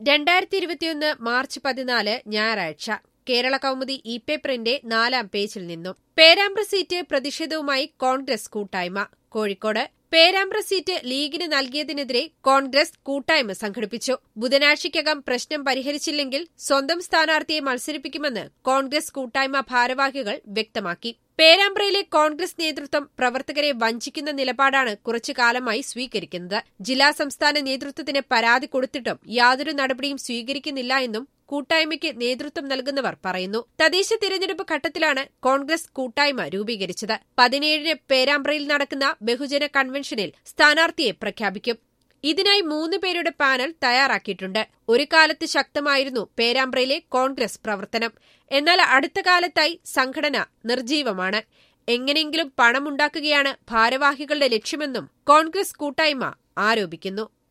രണ്ടായിരത്തി ഇരുപത്തിയൊന്ന് മാർച്ച് പതിനാല് ഞായറാഴ്ച കേരള കൗമുദി ഇ പേപ്പറിന്റെ നാലാം പേജിൽ നിന്നും പേരാമ്പ്ര സീറ്റ് പ്രതിഷേധവുമായി കോൺഗ്രസ് കൂട്ടായ്മ കോഴിക്കോട് പേരാമ്പ്ര സീറ്റ് ലീഗിന് നൽകിയതിനെതിരെ കോൺഗ്രസ് കൂട്ടായ്മ സംഘടിപ്പിച്ചു ബുധനാഴ്ചയ്ക്കകം പ്രശ്നം പരിഹരിച്ചില്ലെങ്കിൽ സ്വന്തം സ്ഥാനാർത്ഥിയെ മത്സരിപ്പിക്കുമെന്ന് കോൺഗ്രസ് കൂട്ടായ്മ ഭാരവാഹികൾ വ്യക്തമാക്കി പേരാമ്പ്രയിലെ കോൺഗ്രസ് നേതൃത്വം പ്രവർത്തകരെ വഞ്ചിക്കുന്ന നിലപാടാണ് കുറച്ചു കാലമായി സ്വീകരിക്കുന്നത് ജില്ലാ സംസ്ഥാന നേതൃത്വത്തിന് പരാതി കൊടുത്തിട്ടും യാതൊരു നടപടിയും സ്വീകരിക്കുന്നില്ല എന്നും കൂട്ടായ്മയ്ക്ക് നേതൃത്വം നൽകുന്നവർ പറയുന്നു തദ്ദേശ തിരഞ്ഞെടുപ്പ് ഘട്ടത്തിലാണ് കോൺഗ്രസ് കൂട്ടായ്മ രൂപീകരിച്ചത് പതിനേഴിന് പേരാമ്പ്രയിൽ നടക്കുന്ന ബഹുജന കൺവെൻഷനിൽ സ്ഥാനാർത്ഥിയെ പ്രഖ്യാപിക്കും ഇതിനായി മൂന്ന് പേരുടെ പാനൽ തയ്യാറാക്കിയിട്ടുണ്ട് ഒരു കാലത്ത് ശക്തമായിരുന്നു പേരാമ്പ്രയിലെ കോൺഗ്രസ് പ്രവർത്തനം എന്നാൽ അടുത്ത കാലത്തായി സംഘടന നിർജീവമാണ് എങ്ങനെയെങ്കിലും പണമുണ്ടാക്കുകയാണ് ഭാരവാഹികളുടെ ലക്ഷ്യമെന്നും കോൺഗ്രസ് കൂട്ടായ്മ ആരോപിക്കുന്നു